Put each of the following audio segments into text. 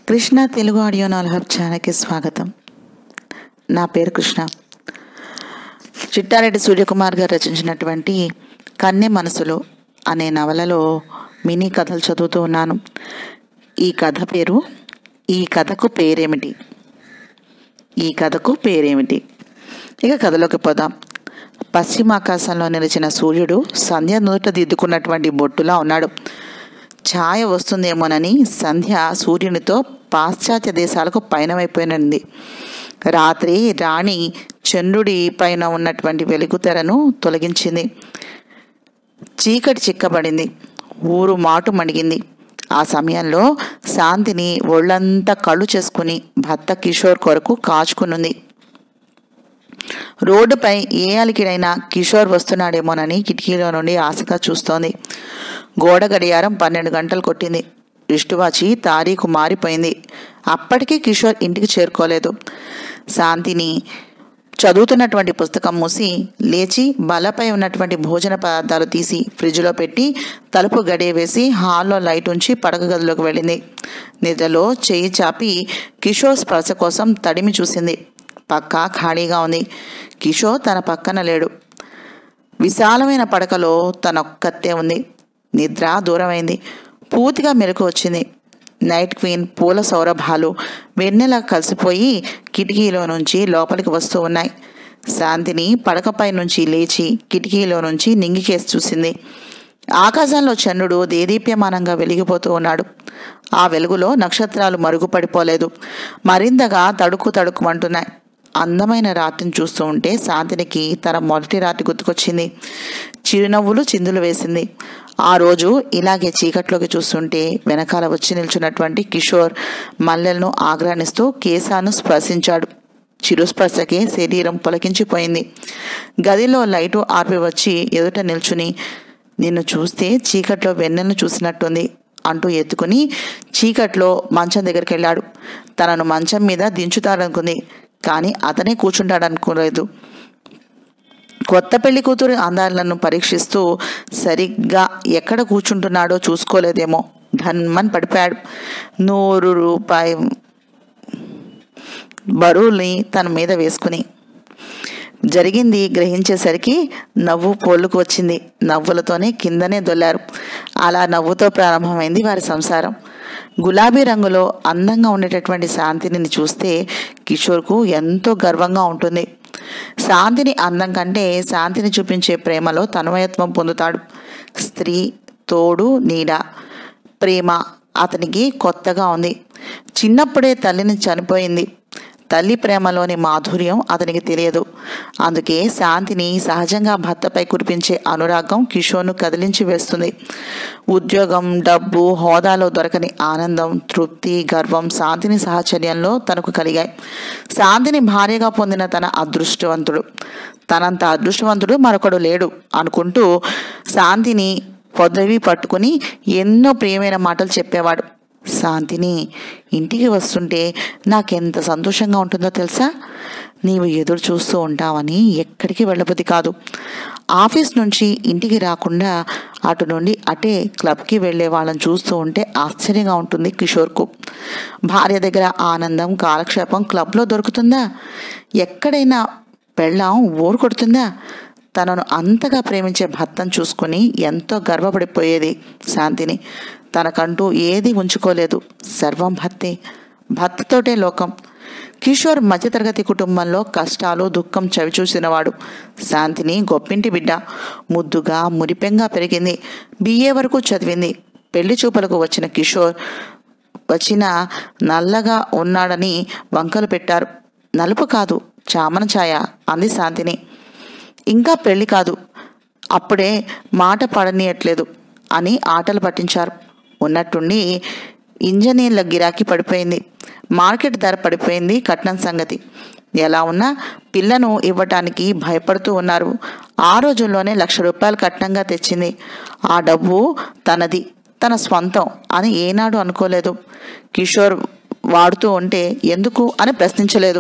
Krishna Telugu audio నాల్ hub ఛానల్కి స్వాగతం నా పేరు కృష్ణ చిట్టారెడ్డి సూర్యకుమార్ గారు రచించినటువంటి కన్నె మనసులు అనే నవలలో మినీ కథలు చదువుతూ ఉన్నాను ఈ కథ పేరు ఈ కథకు పేరేమిటి ఈ కథకు పేరేమిటి ఇక కథలోకి పోదాం పశ్చిమ ఆకాశంలో నిలిచిన సూర్యుడు సంధ్య నుదుట దిద్దుకున్నటువంటి బొట్టులా ఉన్నాడు ఛాయ వస్తుందేమోనని సంధ్య సూర్యునితో పాశ్చాత్య దేశాలకు పయనమైపోయినది రాత్రి రాణి చంద్రుడి పైన ఉన్నటువంటి వెలుగుతెరను తొలగించింది చీకటి చిక్కబడింది ఊరు మాటు మణిగింది ఆ సమయంలో శాంతిని ఒళ్ళంతా కళ్ళు చేసుకుని భర్త కిషోర్ కొరకు కాచుకునుంది రోడ్డుపై ఏ అలికిడైనా కిషోర్ వస్తున్నాడేమోనని కిటికీలో నుండి ఆశగా చూస్తోంది గోడ గడియారం పన్నెండు గంటలు కొట్టింది ఇష్టువాచి తారీఖు మారిపోయింది అప్పటికీ కిషోర్ ఇంటికి చేరుకోలేదు శాంతిని చదువుతున్నటువంటి పుస్తకం మూసి లేచి బలపై ఉన్నటువంటి భోజన పదార్థాలు తీసి ఫ్రిడ్జ్లో పెట్టి తలుపు గడియ వేసి హాల్లో లైట్ ఉంచి పడక గదిలోకి వెళ్ళింది నిద్రలో చేయి చాపి కిషోర్ స్పర్శ కోసం తడిమి చూసింది పక్క ఖాళీగా ఉంది కిషోర్ తన పక్కన లేడు విశాలమైన పడకలో తనొక్కతే ఉంది నిద్ర దూరమైంది పూర్తిగా మెలకు వచ్చింది నైట్ క్వీన్ పూల సౌరభాలు వెన్నెల కలిసిపోయి కిటికీలో నుంచి లోపలికి వస్తూ ఉన్నాయి శాంతిని పడకపై నుంచి లేచి కిటికీలో నుంచి నింగికేసి చూసింది ఆకాశంలో చంద్రుడు దేదీప్యమానంగా వెలిగిపోతూ ఉన్నాడు ఆ వెలుగులో నక్షత్రాలు మరుగుపడిపోలేదు మరింతగా తడుకు తడుకుమంటున్నాయి అందమైన రాత్రిని చూస్తూ ఉంటే శాంతినికి తన మొదటి రాత్రి గుర్తుకొచ్చింది చిరునవ్వులు చిందులు వేసింది ఆ రోజు ఇలాగే చీకట్లోకి చూస్తుంటే వెనకాల వచ్చి నిల్చున్నటువంటి కిషోర్ మల్లెలను ఆగ్రానిస్తూ కేశాను స్పర్శించాడు చిరుస్పర్శకే శరీరం పొలకించిపోయింది గదిలో లైటు ఆర్పి వచ్చి ఎదుట నిల్చుని నిన్ను చూస్తే చీకట్లో వెన్నెలను చూసినట్టుంది అంటూ ఎత్తుకుని చీకట్లో మంచం దగ్గరికి వెళ్ళాడు తనను మంచం మీద దించుతాడనుకుంది కానీ అతనే కూర్చుంటాడనుకోలేదు కొత్త పెళ్లి కూతురు అందాలను పరీక్షిస్తూ సరిగ్గా ఎక్కడ కూర్చుంటున్నాడో చూసుకోలేదేమో ధన్మన్ పడిపోయాడు నూరు రూపాయి బరువుల్ని తన మీద వేసుకుని జరిగింది గ్రహించేసరికి నవ్వు పోలుకు వచ్చింది నవ్వులతోనే కిందనే దొల్లారు అలా నవ్వుతో ప్రారంభమైంది వారి సంసారం గులాబీ రంగులో అందంగా ఉండేటటువంటి శాంతిని చూస్తే కిషోర్కు ఎంతో గర్వంగా ఉంటుంది శాంతిని అందం కంటే శాంతిని చూపించే ప్రేమలో తన్మయత్వం పొందుతాడు స్త్రీ తోడు నీడ ప్రేమ అతనికి కొత్తగా ఉంది చిన్నప్పుడే తల్లిని చనిపోయింది తల్లి ప్రేమలోని మాధుర్యం అతనికి తెలియదు అందుకే శాంతిని సహజంగా భర్తపై కురిపించే అనురాగం కిషోర్ను కదిలించి వేస్తుంది ఉద్యోగం డబ్బు హోదాలో దొరకని ఆనందం తృప్తి గర్వం శాంతిని సాహచర్యంలో తనకు కలిగాయి శాంతిని భార్యగా పొందిన తన అదృష్టవంతుడు తనంత అదృష్టవంతుడు మరొకడు లేడు అనుకుంటూ శాంతిని పొదవి పట్టుకుని ఎన్నో ప్రియమైన మాటలు చెప్పేవాడు శాంతిని ఇంటికి వస్తుంటే నాకెంత సంతోషంగా ఉంటుందో తెలుసా నీవు ఎదురు చూస్తూ ఉంటావని ఎక్కడికి వెళ్ళబుద్ది కాదు ఆఫీస్ నుంచి ఇంటికి రాకుండా అటు నుండి అటే క్లబ్కి వెళ్ళే వాళ్ళని చూస్తూ ఉంటే ఆశ్చర్యంగా ఉంటుంది కిషోర్కు భార్య దగ్గర ఆనందం కాలక్షేపం క్లబ్లో దొరుకుతుందా ఎక్కడైనా పెళ్ళాం ఊరు కొడుతుందా తనను అంతగా ప్రేమించే భర్తను చూసుకుని ఎంతో గర్వపడిపోయేది శాంతిని తనకంటూ ఏది ఉంచుకోలేదు సర్వం భర్తే భర్తతోటే లోకం కిషోర్ మధ్యతరగతి కుటుంబంలో కష్టాలు దుఃఖం చవిచూసినవాడు శాంతిని గొప్పింటి బిడ్డ ముద్దుగా మురిపెంగా పెరిగింది బిఏ వరకు చదివింది పెళ్లి చూపులకు వచ్చిన కిషోర్ వచ్చిన నల్లగా ఉన్నాడని వంకలు పెట్టారు నలుపు కాదు చామన ఛాయ అంది శాంతిని ఇంకా పెళ్లి కాదు అప్పుడే మాట పడనీయట్లేదు అని ఆటలు పట్టించారు ఉన్నట్టుండి ఇంజనీర్ల గిరాకీ పడిపోయింది మార్కెట్ ధర పడిపోయింది కట్నం సంగతి ఎలా ఉన్నా పిల్లను ఇవ్వటానికి భయపడుతూ ఉన్నారు ఆ రోజుల్లోనే లక్ష రూపాయలు కట్నంగా తెచ్చింది ఆ డబ్బు తనది తన స్వంతం అని ఏనాడు అనుకోలేదు కిషోర్ వాడుతూ ఉంటే ఎందుకు అని ప్రశ్నించలేదు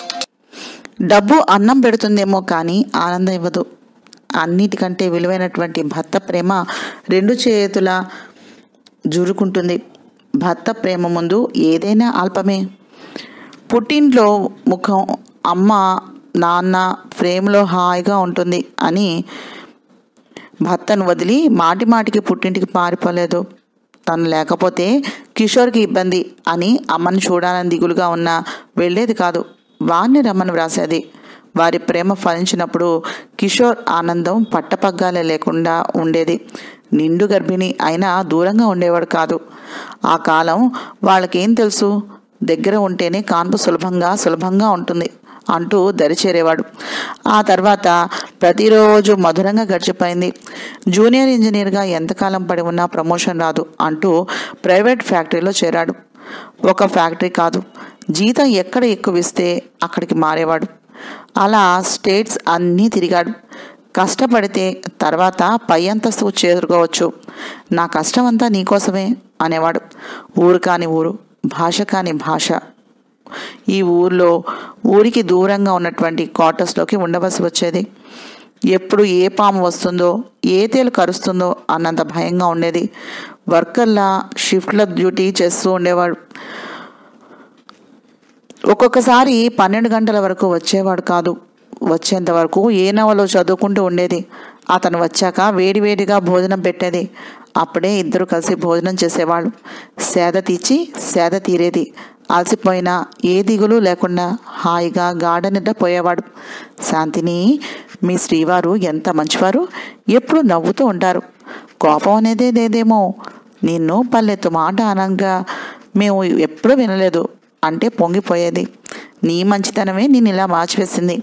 డబ్బు అన్నం పెడుతుందేమో కానీ ఆనందం ఇవ్వదు అన్నిటికంటే విలువైనటువంటి భర్త ప్రేమ రెండు చేతుల జూరుకుంటుంది భర్త ప్రేమ ముందు ఏదైనా అల్పమే పుట్టింట్లో ముఖం అమ్మ నాన్న ప్రేమలో హాయిగా ఉంటుంది అని భర్తను వదిలి మాటి మాటికి పుట్టింటికి పారిపోలేదు తను లేకపోతే కిషోర్కి ఇబ్బంది అని అమ్మని చూడాలని దిగులుగా ఉన్నా వెళ్ళేది కాదు వారిని రమ్మని వ్రాసేది వారి ప్రేమ ఫలించినప్పుడు కిషోర్ ఆనందం పట్టపగ్గాలే లేకుండా ఉండేది నిండు గర్భిణి అయినా దూరంగా ఉండేవాడు కాదు ఆ కాలం వాళ్ళకేం తెలుసు దగ్గర ఉంటేనే కాన్పు సులభంగా సులభంగా ఉంటుంది అంటూ దరిచేరేవాడు ఆ తర్వాత ప్రతిరోజు మధురంగా గడిచిపోయింది జూనియర్ ఇంజనీర్గా ఎంతకాలం పడి ఉన్నా ప్రమోషన్ రాదు అంటూ ప్రైవేట్ ఫ్యాక్టరీలో చేరాడు ఒక ఫ్యాక్టరీ కాదు జీతం ఎక్కడ ఎక్కువ ఇస్తే అక్కడికి మారేవాడు అలా స్టేట్స్ అన్నీ తిరిగాడు కష్టపడితే తర్వాత పై అంతస్తు చేరుకోవచ్చు నా కష్టం అంతా నీకోసమే అనేవాడు ఊరు కాని ఊరు భాష కాని భాష ఈ ఊర్లో ఊరికి దూరంగా ఉన్నటువంటి క్వార్టర్స్లోకి ఉండవలసి వచ్చేది ఎప్పుడు ఏ పాము వస్తుందో ఏ తేలు కరుస్తుందో అన్నంత భయంగా ఉండేది వర్కర్లా షిఫ్ట్ల డ్యూటీ చేస్తూ ఉండేవాడు ఒక్కొక్కసారి పన్నెండు గంటల వరకు వచ్చేవాడు కాదు వచ్చేంత వరకు ఏ నవలో చదువుకుంటూ ఉండేది అతను వచ్చాక వేడివేడిగా భోజనం పెట్టేది అప్పుడే ఇద్దరు కలిసి భోజనం చేసేవాళ్ళు సేద తీర్చి సేద తీరేది అలసిపోయినా ఏ దిగులు లేకుండా హాయిగా గాఢ నిద్ర పోయేవాడు శాంతిని మీ శ్రీవారు ఎంత మంచివారు ఎప్పుడు నవ్వుతూ ఉంటారు కోపం అనేదే లేదేమో నిన్ను పల్లెత్తు మాట అనగా మేము ఎప్పుడూ వినలేదు అంటే పొంగిపోయేది నీ మంచితనమే నేను ఇలా మార్చివేసింది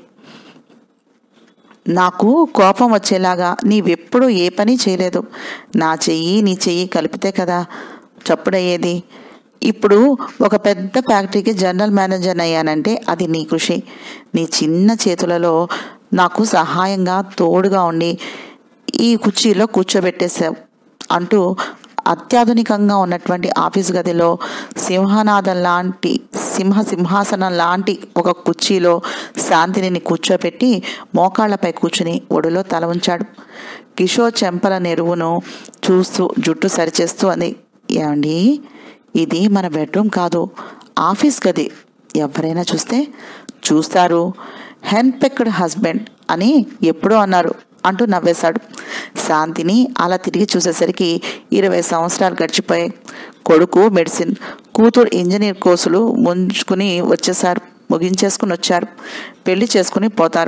నాకు కోపం వచ్చేలాగా నీవెప్పుడు ఏ పని చేయలేదు నా చెయ్యి నీ చెయ్యి కలిపితే కదా చప్పుడయ్యేది ఇప్పుడు ఒక పెద్ద ఫ్యాక్టరీకి జనరల్ మేనేజర్ అయ్యానంటే అది నీ కృషి నీ చిన్న చేతులలో నాకు సహాయంగా తోడుగా ఉండి ఈ కుర్చీలో కూర్చోబెట్టేశావు అంటూ అత్యాధునికంగా ఉన్నటువంటి ఆఫీస్ గదిలో సింహనాథం లాంటి సింహ సింహాసనం లాంటి ఒక కుర్చీలో శాంతిని కూర్చోబెట్టి మోకాళ్లపై కూర్చుని ఒడిలో తల ఉంచాడు కిషోర్ చెంపల నెరువును చూస్తూ జుట్టు సరిచేస్తూ అంది ఏమండి ఇది మన బెడ్రూమ్ కాదు ఆఫీస్ గది ఎవరైనా చూస్తే చూస్తారు హెన్ పెక్డ్ హస్బెండ్ అని ఎప్పుడో అన్నారు అంటూ నవ్వేశాడు శాంతిని అలా తిరిగి చూసేసరికి ఇరవై సంవత్సరాలు గడిచిపోయాయి కొడుకు మెడిసిన్ కూతురు ఇంజనీర్ కోర్సులు ముంచుకుని వచ్చేసారు ముగించేసుకుని వచ్చారు పెళ్లి చేసుకుని పోతారు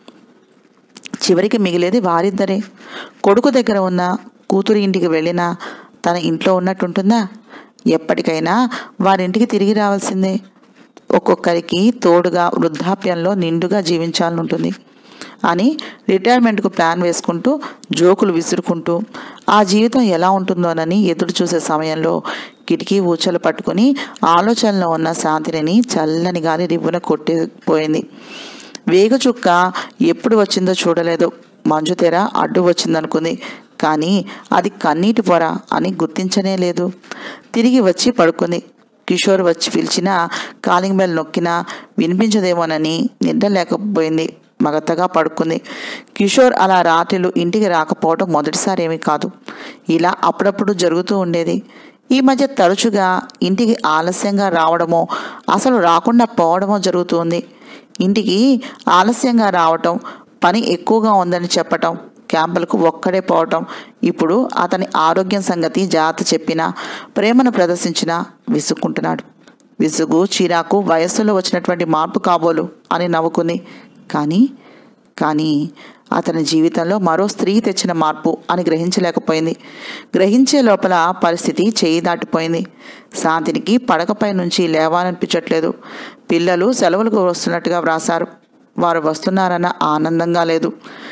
చివరికి మిగిలేది వారిద్దరే కొడుకు దగ్గర ఉన్న కూతురు ఇంటికి వెళ్ళినా తన ఇంట్లో ఉన్నట్టుంటుందా ఎప్పటికైనా వారింటికి తిరిగి రావాల్సిందే ఒక్కొక్కరికి తోడుగా వృద్ధాప్యంలో నిండుగా జీవించాలని ఉంటుంది అని రిటైర్మెంట్కు ప్లాన్ వేసుకుంటూ జోకులు విసురుకుంటూ ఆ జీవితం ఎలా ఉంటుందోనని ఎదురు చూసే సమయంలో కిటికీ ఊచలు పట్టుకుని ఆలోచనలో ఉన్న శాంతిని చల్లని గాలి రివ్వున కొట్టిపోయింది వేగ చుక్క ఎప్పుడు వచ్చిందో చూడలేదు మంజు తెర అడ్డు వచ్చిందనుకుంది కానీ అది కన్నీటి పొర అని గుర్తించనే లేదు తిరిగి వచ్చి పడుకుంది కిషోర్ వచ్చి పిలిచినా కాలింగ్ బెల్ నొక్కినా వినిపించదేమోనని నిద్ర లేకపోయింది మగతగా పడుకుంది కిషోర్ అలా రాత్రిలు ఇంటికి రాకపోవడం మొదటిసారి ఏమీ కాదు ఇలా అప్పుడప్పుడు జరుగుతూ ఉండేది ఈ మధ్య తరచుగా ఇంటికి ఆలస్యంగా రావడమో అసలు రాకుండా పోవడమో జరుగుతుంది ఇంటికి ఆలస్యంగా రావటం పని ఎక్కువగా ఉందని చెప్పటం క్యాంపులకు ఒక్కడే పోవటం ఇప్పుడు అతని ఆరోగ్యం సంగతి జాత చెప్పినా ప్రేమను ప్రదర్శించినా విసుక్కుంటున్నాడు విసుగు చిరాకు వయస్సులో వచ్చినటువంటి మార్పు కాబోలు అని నవ్వుకుంది కానీ కానీ అతని జీవితంలో మరో స్త్రీ తెచ్చిన మార్పు అని గ్రహించలేకపోయింది గ్రహించే లోపల పరిస్థితి చేయి దాటిపోయింది శాంతినికి పడకపై నుంచి లేవాలనిపించట్లేదు పిల్లలు సెలవులకు వస్తున్నట్టుగా వ్రాసారు వారు వస్తున్నారన్న ఆనందంగా లేదు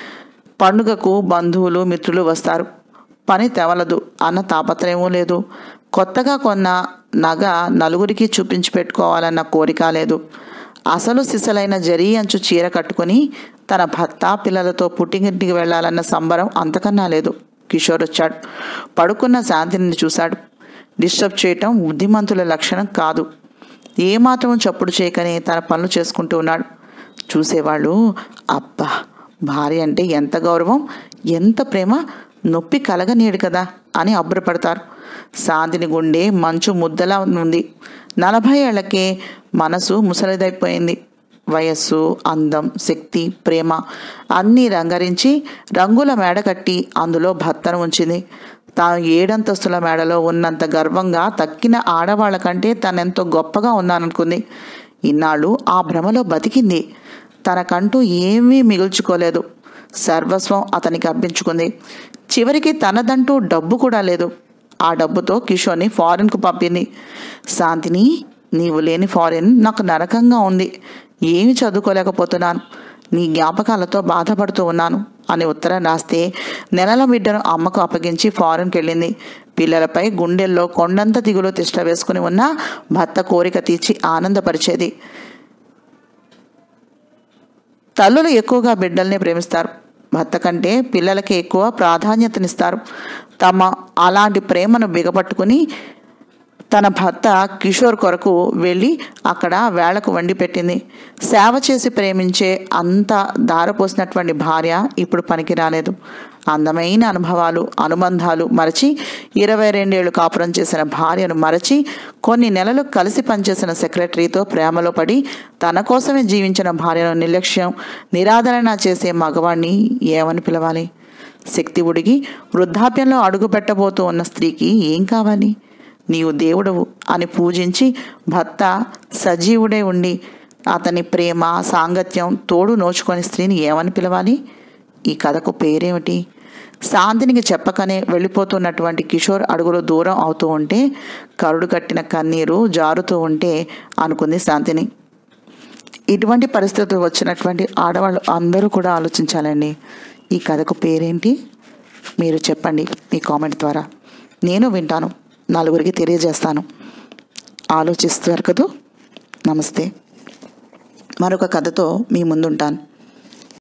పండుగకు బంధువులు మిత్రులు వస్తారు పని తెవలదు అన్న తాపత్రయమూ లేదు కొత్తగా కొన్న నగ నలుగురికి చూపించి పెట్టుకోవాలన్న కోరిక లేదు అసలు సిసలైన జరీ అంచు చీర కట్టుకుని తన భర్త పిల్లలతో పుట్టింటికి వెళ్ళాలన్న సంబరం అంతకన్నా లేదు కిషోర్ వచ్చాడు పడుకున్న శాంతిని చూశాడు డిస్టర్బ్ చేయటం బుద్ధిమంతుల లక్షణం కాదు ఏమాత్రం చప్పుడు చేయకనే తన పనులు చేసుకుంటూ ఉన్నాడు చూసేవాళ్ళు అబ్బా భార్య అంటే ఎంత గౌరవం ఎంత ప్రేమ నొప్పి కలగనీయడు కదా అని అబ్బురపడతారు శాంతిని గుండె మంచు ముద్దలా ఉంది నలభై ఏళ్లకే మనసు ముసలిదైపోయింది వయస్సు అందం శక్తి ప్రేమ అన్నీ రంగరించి రంగుల మేడ కట్టి అందులో భర్తను ఉంచింది తాను ఏడంతస్తుల మేడలో ఉన్నంత గర్వంగా తక్కిన ఆడవాళ్ళ కంటే తనెంతో గొప్పగా ఉన్నాననుకుంది ఇన్నాళ్ళు ఆ భ్రమలో బతికింది తనకంటూ ఏమీ మిగుల్చుకోలేదు సర్వస్వం అతనికి అర్పించుకుంది చివరికి తనదంటూ డబ్బు కూడా లేదు ఆ డబ్బుతో కిషోర్ని ఫారిన్కు పంపింది శాంతిని నీవు లేని ఫారిన్ నాకు నరకంగా ఉంది ఏమి చదువుకోలేకపోతున్నాను నీ జ్ఞాపకాలతో బాధపడుతూ ఉన్నాను అని ఉత్తరం రాస్తే నెలల బిడ్డను అమ్మకు అప్పగించి ఫారెన్కి వెళ్ళింది పిల్లలపై గుండెల్లో కొండంత దిగులు తిష్ట వేసుకుని ఉన్న భర్త కోరిక తీర్చి ఆనందపరిచేది తల్లులు ఎక్కువగా బిడ్డల్ని ప్రేమిస్తారు భర్త కంటే పిల్లలకి ఎక్కువ ప్రాధాన్యతనిస్తారు తమ అలాంటి ప్రేమను బిగపట్టుకుని తన భర్త కిషోర్ కొరకు వెళ్ళి అక్కడ వేళకు వండి పెట్టింది సేవ చేసి ప్రేమించే అంత దారపోసినటువంటి భార్య ఇప్పుడు పనికి రాలేదు అందమైన అనుభవాలు అనుబంధాలు మరచి ఇరవై రెండేళ్లు కాపురం చేసిన భార్యను మరచి కొన్ని నెలలు కలిసి పనిచేసిన సెక్రటరీతో ప్రేమలో పడి తన కోసమే జీవించిన భార్యను నిర్లక్ష్యం నిరాదరణ చేసే మగవాణ్ణి ఏమని పిలవాలి శక్తి ఉడిగి వృద్ధాప్యంలో అడుగు పెట్టబోతూ ఉన్న స్త్రీకి ఏం కావాలి నీవు దేవుడవు అని పూజించి భర్త సజీవుడే ఉండి అతని ప్రేమ సాంగత్యం తోడు నోచుకొని స్త్రీని ఏమని పిలవాలి ఈ కథకు పేరేమిటి శాంతినికి చెప్పకనే వెళ్ళిపోతున్నటువంటి కిషోర్ అడుగులు దూరం అవుతూ ఉంటే కరుడు కట్టిన కన్నీరు జారుతూ ఉంటే అనుకుంది శాంతిని ఇటువంటి పరిస్థితులు వచ్చినటువంటి ఆడవాళ్ళు అందరూ కూడా ఆలోచించాలండి ఈ కథకు పేరేంటి మీరు చెప్పండి మీ కామెంట్ ద్వారా నేను వింటాను నలుగురికి తెలియజేస్తాను ఆలోచిస్తారు కదూ నమస్తే మరొక కథతో మీ ముందుంటాను